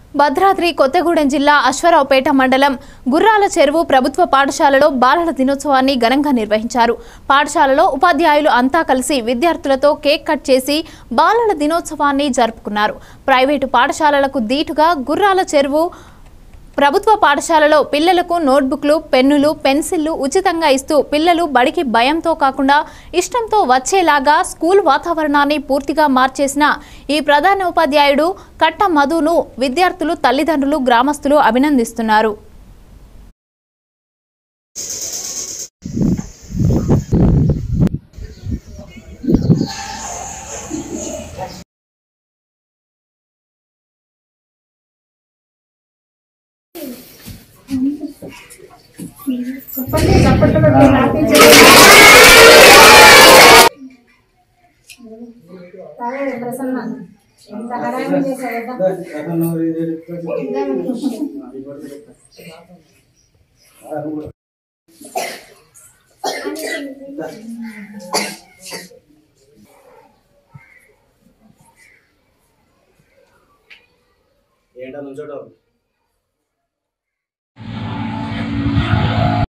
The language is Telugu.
భద్రాద్రి కొత్తగూడెం జిల్లా అశ్వరావుపేట మండలం గుర్రాల చెరువు ప్రభుత్వ పాఠశాలలో బాలల దినోత్సవాన్ని ఘనంగా నిర్వహించారు పాఠశాలలో ఉపాధ్యాయులు అంతా కలిసి విద్యార్థులతో కేక్ కట్ చేసి బాలల దినోత్సవాన్ని జరుపుకున్నారు ప్రైవేటు పాఠశాలలకు దీటుగా గుర్రాల చెరువు ప్రభుత్వ పాఠశాలలో పిల్లలకు నోట్బుక్లు పెన్నులు పెన్సిళ్లు ఉచితంగా ఇస్తూ పిల్లలు బడికి భయంతో కాకుండా ఇష్టంతో వచ్చేలాగా స్కూల్ వాతావరణాన్ని పూర్తిగా మార్చేసిన ఈ ప్రధాన ఉపాధ్యాయుడు కట్ట మధును విద్యార్థులు తల్లిదండ్రులు గ్రామస్తులు అభినందిస్తున్నారు సరే ప్రసన్న ఇంత హడావిడి చేశారు ఏంటో నుంచోటం